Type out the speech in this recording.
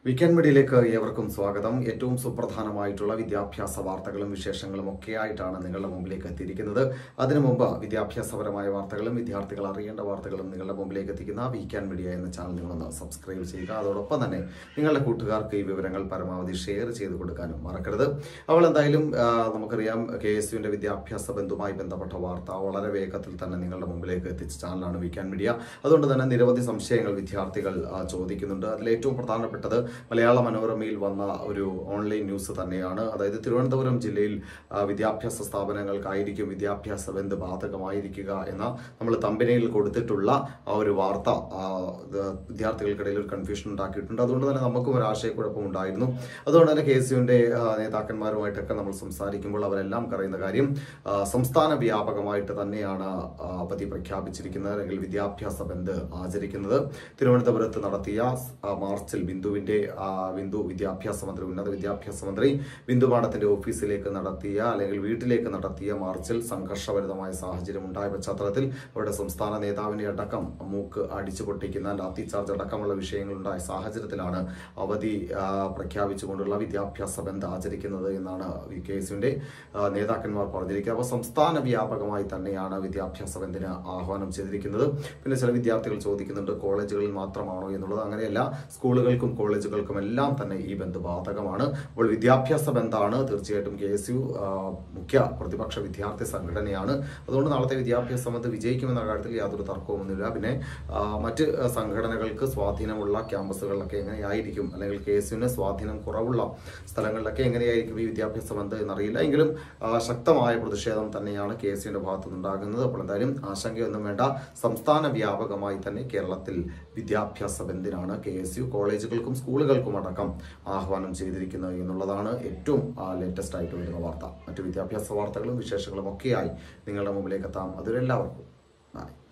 weekend മീഡിയയിലേക്ക് ഏവർക്കും സ്വാഗതം ഏറ്റവും സുപ്രധാനമായിട്ടുള്ള വിദ്യാഭ്യാസ വാർത്തകളും വിശേഷങ്ങളും ഒക്കെ ആയിട്ടാണ് നിങ്ങളുടെ മുമ്പിലേക്ക് എത്തിയിരിക്കുന്നത് അതിനു മുമ്പ് വിദ്യാഭ്യാസപരമായ വാർത്തകളും വിദ്യാർത്ഥികൾ അറിയേണ്ട വാർത്തകളും നിങ്ങളുടെ മുമ്പിലേക്ക് എത്തിക്കുന്ന വീക്കെൻഡ് മീഡിയ എന്ന ചാനൽ നിങ്ങളൊന്ന് സബ്സ്ക്രൈബ് ചെയ്യുക അതോടൊപ്പം തന്നെ നിങ്ങളുടെ കൂട്ടുകാർക്ക് ഈ വിവരങ്ങൾ പരമാവധി ഷെയർ ചെയ്ത് കൊടുക്കാനും മറക്കരുത് അവൾ എന്തായാലും ആ, നമുക്കറിയാം കെ എസ് യുവിന്റെ വിദ്യാഭ്യാസ ബന്ധുമായി ബന്ധപ്പെട്ട വാർത്ത വളരെ വേഗത്തിൽ തന്നെ നിങ്ങളുടെ മുമ്പിലേക്ക് എത്തിച്ച ചാനലാണ് വീക്കെൻഡ് മീഡിയ അതുകൊണ്ട് തന്നെ നിരവധി സംശയങ്ങൾ വിദ്യാർത്ഥികൾ ആ, ചോദിക്കുന്നുണ്ട് അതിൽ ഏറ്റവും പ്രധാനപ്പെട്ടത് മലയാള മനോരമയിൽ വന്ന ഒരു ഓൺലൈൻ ന്യൂസ് തന്നെയാണ് അതായത് തിരുവനന്തപുരം ജില്ലയിൽ ആ, വിദ്യാഭ്യാസ സ്ഥാപനങ്ങൾക്കായിരിക്കും വിദ്യാഭ്യാസ ബന്ദ് ബാധകമായിരിക്കുക എന്ന നമ്മൾ തമ്പനയിൽ കൊടുത്തിട്ടുള്ള ആ ഒരു വാർത്ത ആ, ഇത് വിദ്യാർത്ഥികൾക്കിടയിൽ ഒരു കൺഫ്യൂഷൻ ഉണ്ടാക്കിയിട്ടുണ്ട് അതുകൊണ്ട് തന്നെ നമുക്കും ഒരു ആശയക്കുഴപ്പം ഉണ്ടായിരുന്നു അതുകൊണ്ട് തന്നെ കെ എസ് യുവിന്റെ നേതാക്കന്മാരുമായിട്ടൊക്കെ നമ്മൾ സംസാരിക്കുമ്പോൾ അവരെല്ലാം പറയുന്ന കാര്യം ആ, സംസ്ഥാന വ്യാപകമായിട്ട് തന്നെയാണ് ആ, അവധി പ്രഖ്യാപിച്ചിരിക്കുന്നത് അല്ലെങ്കിൽ വിദ്യാഭ്യാസ ബന്ദ് ആചരിക്കുന്നത് തിരുവനന്തപുരത്ത് നടത്തിയ ആ, മാർച്ചിൽ ബിന്ദുവിന്റെ ആ, ബിന്ദു വിദ്യാഭ്യാസ മന്ത്രി ഉന്നത വിദ്യാഭ്യാസ മന്ത്രി ബിന്ദു പാടത്തിന്റെ ഓഫീസിലേക്ക് നടത്തിയ അല്ലെങ്കിൽ വീട്ടിലേക്ക് നടത്തിയ മാർച്ചിൽ സംഘർഷഭരിതമായ സാഹചര്യം ഉണ്ടായ പശ്ചാത്തലത്തിൽ അവരുടെ സംസ്ഥാന നേതാവിന്റെ അടക്കം മൂക്ക് അടിച്ചു പൊട്ടിക്കുന്ന ലാത്തി ചാർജ് അടക്കമുള്ള വിഷയങ്ങൾ ഉണ്ടായ സാഹചര്യത്തിലാണ് അവധി ആ, പ്രഖ്യാപിച്ചുകൊണ്ടുള്ള വിദ്യാഭ്യാസ ബന്ദ് ആചരിക്കുന്നത് എന്നാണ് വി കെ എസിന്റെ നേതാക്കന്മാർ പറഞ്ഞിരിക്കുന്നത് അപ്പോൾ സംസ്ഥാന വ്യാപകമായി തന്നെയാണ് വിദ്യാഭ്യാസ ബന്ദിന് ആഹ്വാനം ചെയ്തിരിക്കുന്നത് പിന്നെ ചില വിദ്യാർത്ഥികൾ ചോദിക്കുന്നുണ്ട് കോളേജുകളിൽ മാത്രമാണോ എന്നുള്ളത് അങ്ങനെയല്ല സ്കൂളുകൾക്കും കോളേജുകൾക്കും എല്ലാം തന്നെ ഈ ബന്ദ് ബാധകമാണ് അപ്പോൾ വിദ്യാഭ്യാസ ബന്ധാണ് തീർച്ചയായിട്ടും കെ എസ് യു മുഖ്യ പ്രതിപക്ഷ വിദ്യാർത്ഥി സംഘടനയാണ് അതുകൊണ്ട് നാളത്തെ വിദ്യാഭ്യാസ ബന്ദ് വിജയിക്കുമെന്ന കാര്യത്തിൽ യാതൊരു തർക്കവുമൊന്നുമില്ല പിന്നെ ആ, മറ്റ് ആ, സംഘടനകൾക്ക് സ്വാധീനമുള്ള ക്യാമ്പസുകളിലൊക്കെ എങ്ങനെയായിരിക്കും അല്ലെങ്കിൽ കെ എസ് യുവിന് സ്വാധീനം കുറവുള്ള സ്ഥലങ്ങളിലൊക്കെ എങ്ങനെയായിരിക്കും ഈ വിദ്യാഭ്യാസ ബന്ദ് എന്നറിയില്ല എങ്കിലും ആ, ശക്തമായ പ്രതിഷേധം തന്നെയാണ് കെ എസ് യുവിന്റെ ഭാഗത്തു നിന്നുണ്ടാകുന്നത് അപ്പോൾ എന്തായാലും ആശങ്കയൊന്നും വേണ്ട സംസ്ഥാന വ്യാപകമായി തന്നെ കേരളത്തിൽ വിദ്യാഭ്യാസ ബന്ദിനാണ് കെ എസ് യു കോളേജുകൾക്കും സ്കൂളുകൾക്കും അടക്കം ആഹ്വാനം ചെയ്തിരിക്കുന്നത് എന്നുള്ളതാണ് ഏറ്റവും ലേറ്റസ്റ്റ് ആയിട്ട് വരുന്ന വാർത്ത മറ്റു വിദ്യാഭ്യാസ വാർത്തകളും വിശേഷങ്ങളും ഒക്കെയായി നിങ്ങളുടെ മുമ്പിലേക്ക് എത്താം അതൊരു എല്ലാവർക്കും ബൈ